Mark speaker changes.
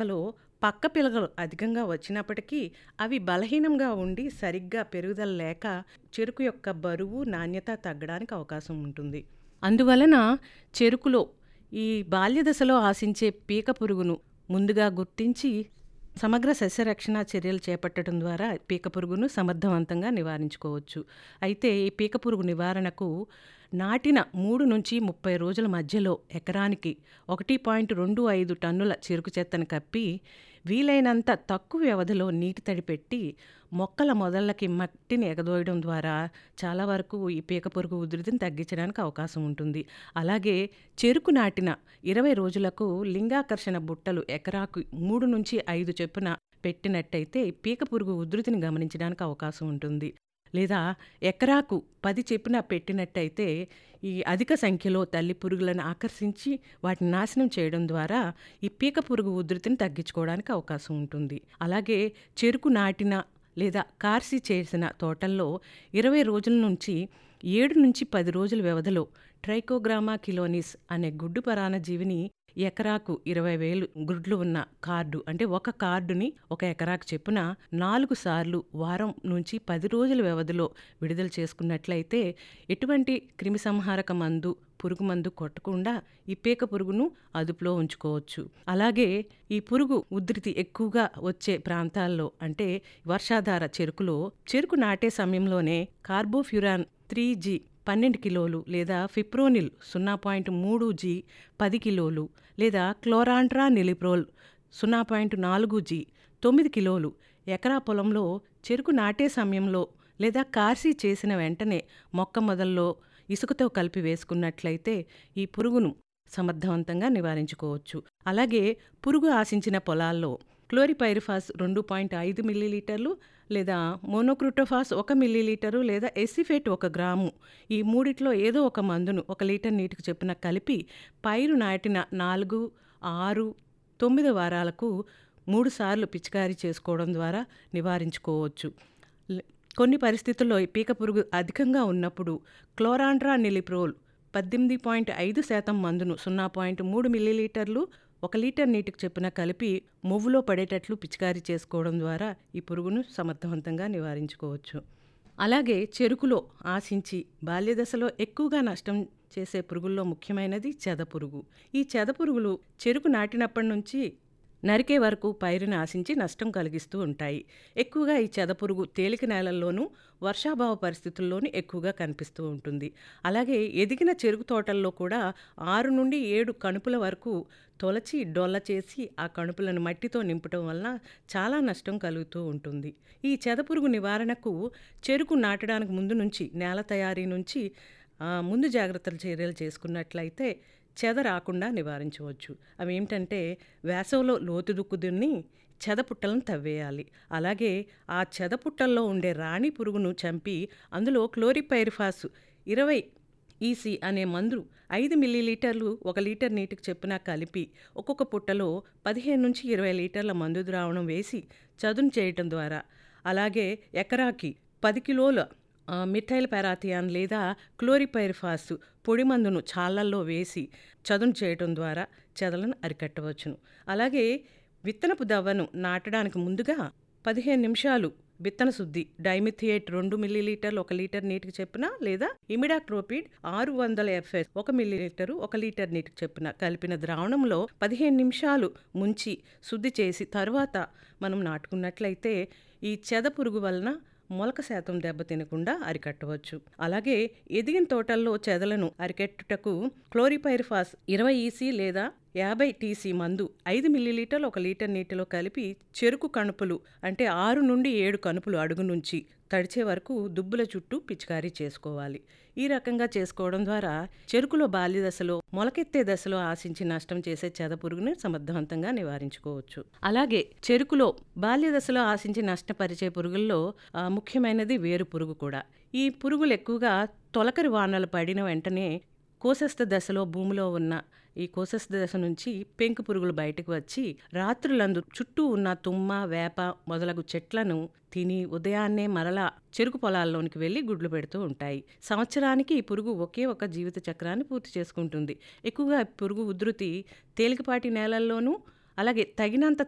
Speaker 1: మొక్కలో పక్క పిలకలు అధికంగా వచ్చినప్పటికీ అవి బలహీనంగా ఉండి సరిగ్గా పెరుగుదల లేక చెరుకు యొక్క బరువు నాణ్యత తగ్గడానికి అవకాశం ఉంటుంది అందువలన చెరుకులో ఈ బాల్యదశలో ఆశించే పీక పురుగును ముందుగా గుర్తించి సమగ్ర సస్యరక్షణ చర్యలు చేపట్టడం ద్వారా పీక పురుగును సమర్థవంతంగా నివారించుకోవచ్చు అయితే ఈ పీక పురుగు నివారణకు నాటిన మూడు నుంచి ముప్పై రోజుల మధ్యలో ఎకరానికి ఒకటి పాయింట్ రెండు ఐదు టన్నుల చెరుకు చెత్తను కప్పి వీలైనంత తక్కువ వ్యవధిలో నీటి తడి పెట్టి మొక్కల మొదళ్ళకి మట్టిని ఎగదోయడం ద్వారా చాలా వరకు ఈ పీక పురుగు ఉధృతిని తగ్గించడానికి అవకాశం ఉంటుంది అలాగే చెరుకు నాటిన ఇరవై రోజులకు లింగాకర్షణ బుట్టలు ఎకరాకు మూడు నుంచి ఐదు చొప్పున పెట్టినట్టయితే పీక పురుగు ఉధృతిని గమనించడానికి అవకాశం ఉంటుంది లేదా ఎకరాకు పది చెప్పున పెట్టినట్టయితే ఈ అధిక సంఖ్యలో తల్లి పురుగులను ఆకర్షించి వాటిని నాశనం చేయడం ద్వారా ఈ పీక పురుగు ఉధృతిని తగ్గించుకోవడానికి అవకాశం ఉంటుంది అలాగే చెరుకు నాటిన లేదా కార్సి చేసిన తోటల్లో ఇరవై రోజుల నుంచి ఏడు నుంచి పది రోజుల వ్యవధిలో ట్రైకోగ్రామా కిలోనిస్ అనే గుడ్డు పరాణ జీవిని ఎకరాకు ఇరవై వేలు గుడ్లు ఉన్న కార్డు అంటే ఒక కార్డుని ఒక ఎకరాకు చెప్పున నాలుగు సార్లు వారం నుంచి పది రోజుల వ్యవధిలో విడుదల చేసుకున్నట్లయితే ఎటువంటి క్రిమిసంహారక మందు పురుగు మందు కొట్టకుండా ఈ పీక పురుగును అదుపులో ఉంచుకోవచ్చు అలాగే ఈ పురుగు ఉధృతి ఎక్కువగా వచ్చే ప్రాంతాల్లో అంటే వర్షాధార చెరుకులో చెరుకు నాటే సమయంలోనే కార్బోఫ్యూరాన్ త్రీ జీ పన్నెండు కిలోలు లేదా ఫిప్రోనిల్ సున్నా పాయింట్ మూడు జీ పది కిలోలు లేదా క్లోరాంట్రా నిలిప్రోల్ సున్నా పాయింట్ నాలుగు జీ తొమ్మిది కిలోలు ఎకరా పొలంలో చెరుకు నాటే సమయంలో లేదా కార్సీ చేసిన వెంటనే మొక్క మొదల్లో ఇసుకతో కలిపి వేసుకున్నట్లయితే ఈ పురుగును సమర్థవంతంగా నివారించుకోవచ్చు అలాగే పురుగు ఆశించిన పొలాల్లో క్లోరిపైరిఫాస్ రెండు పాయింట్ ఐదు మిల్లీలీటర్లు లేదా మోనోక్రోటోఫాస్ ఒక మిల్లీలీటరు లేదా ఎసిఫేట్ ఒక గ్రాము ఈ మూడిట్లో ఏదో ఒక మందును ఒక లీటర్ నీటికి చొప్పున కలిపి పైరు నాటిన నాలుగు ఆరు తొమ్మిది వారాలకు మూడు సార్లు పిచికారీ చేసుకోవడం ద్వారా నివారించుకోవచ్చు లే- కొన్ని పరిస్థితుల్లో ఈ పీక పురుగు అధికంగా ఉన్నప్పుడు క్లోరాండ్రా నిలిప్రోల్ పద్దెనిమిది పాయింట్ ఐదు శాతం మందును సున్నా పాయింట్ మూడు మిల్లీలీటర్లు ఒక లీటర్ నీటికి చొప్పున కలిపి మొవ్వులో పడేటట్లు పిచికారీ చేసుకోవడం ద్వారా ఈ పురుగును సమర్థవంతంగా నివారించుకోవచ్చు అలాగే చెరుకులో ఆశించి బాల్యదశలో ఎక్కువగా నష్టం చేసే పురుగుల్లో ముఖ్యమైనది చెద పురుగు ఈ చెద పురుగులు చెరుకు నాటినప్పటి నుంచి నరికే వరకు పైరుని ఆశించి నష్టం కలిగిస్తూ ఉంటాయి ఎక్కువగా ఈ చెదపురుగు తేలిక నేలల్లోనూ వర్షాభావ పరిస్థితుల్లోనూ ఎక్కువగా కనిపిస్తూ ఉంటుంది అలాగే ఎదిగిన చెరుకు తోటల్లో కూడా ఆరు నుండి ఏడు కణుపుల వరకు తొలచి డొల్ల చేసి ఆ కణుపులను మట్టితో నింపటం వలన చాలా నష్టం కలుగుతూ ఉంటుంది ఈ చెదపురుగు నివారణకు చెరుకు నాటడానికి ముందు నుంచి నేల తయారీ నుంచి ఆ, ముందు జాగ్రత్తలు చర్యలు చేసుకున్నట్లయితే చెద రాకుండా నివారించవచ్చు అవి ఏమిటంటే వేసవిలో లోతు దుక్కు దున్ని చెదపుట్టలను తవ్వేయాలి అలాగే ఆ చెదపుట్టల్లో ఉండే రాణి పురుగును చంపి అందులో క్లోరిపైరిఫాస్ ఇరవై ఈసీ అనే మందు ఐదు మిల్లీలీటర్లు ఒక లీటర్ నీటికి చెప్పున కలిపి ఒక్కొక్క పుట్టలో పదిహేను నుంచి ఇరవై లీటర్ల మందు ద్రావణం వేసి చదును చేయటం ద్వారా అలాగే ఎకరాకి పది కిలోల ఆ, మిథైల్ పారాథియాన్ లేదా క్లోరిపైరిఫాస్ పొడి మందును చాళ్ళల్లో వేసి చదును చేయటం ద్వారా చెదలను అరికట్టవచ్చును అలాగే విత్తనపు దవ్వను నాటడానికి ముందుగా పదిహేను నిమిషాలు విత్తన శుద్ధి డైమిథియేట్ రెండు మిల్లీలీటర్లు ఒక లీటర్ నీటికి చెప్పున లేదా ఇమిడాక్రోపిడ్ ఆరు వందల ఎఫ్ఎస్ ఒక మిల్లీలీటరు ఒక లీటర్ నీటికి చెప్పున కలిపిన ద్రావణంలో పదిహేను నిమిషాలు ముంచి శుద్ధి చేసి తరువాత మనం నాటుకున్నట్లయితే ఈ చెద పురుగు వలన మొలక శాతం దెబ్బతినకుండా అరికట్టవచ్చు అలాగే ఎదిగిన తోటల్లో చెదలను అరికట్టుటకు క్లోరిపైరిఫాస్ ఇరవై ఈసీ లేదా యాభై టీసీ మందు ఐదు మిల్లీలీటర్లు ఒక లీటర్ నీటిలో కలిపి చెరుకు కణుపులు అంటే ఆరు నుండి ఏడు కణుపులు అడుగు నుంచి తడిచే వరకు దుబ్బుల చుట్టూ పిచికారీ చేసుకోవాలి ఈ రకంగా చేసుకోవడం ద్వారా చెరుకులో బాల్య దశలో మొలకెత్తే దశలో ఆశించి నష్టం చేసే చెద పురుగుని సమర్థవంతంగా నివారించుకోవచ్చు అలాగే చెరుకులో బాల్య దశలో ఆశించి నష్టపరిచే పురుగుల్లో ఆ, ముఖ్యమైనది వేరు పురుగు కూడా ఈ పురుగులు ఎక్కువగా తొలకరి వానలు పడిన వెంటనే కోసస్థ దశలో భూమిలో ఉన్న ఈ కోసస్థ దశ నుంచి పెంకు పురుగులు బయటకు వచ్చి రాత్రులందు చుట్టూ ఉన్న తుమ్మ వేప మొదలగు చెట్లను తిని ఉదయాన్నే మరలా చెరుకు పొలాల్లోనికి వెళ్ళి గుడ్లు పెడుతూ ఉంటాయి సంవత్సరానికి ఈ పురుగు ఒకే ఒక జీవిత చక్రాన్ని పూర్తి చేసుకుంటుంది ఎక్కువగా ఈ పురుగు ఉధృతి తేలికపాటి నేలల్లోనూ అలాగే తగినంత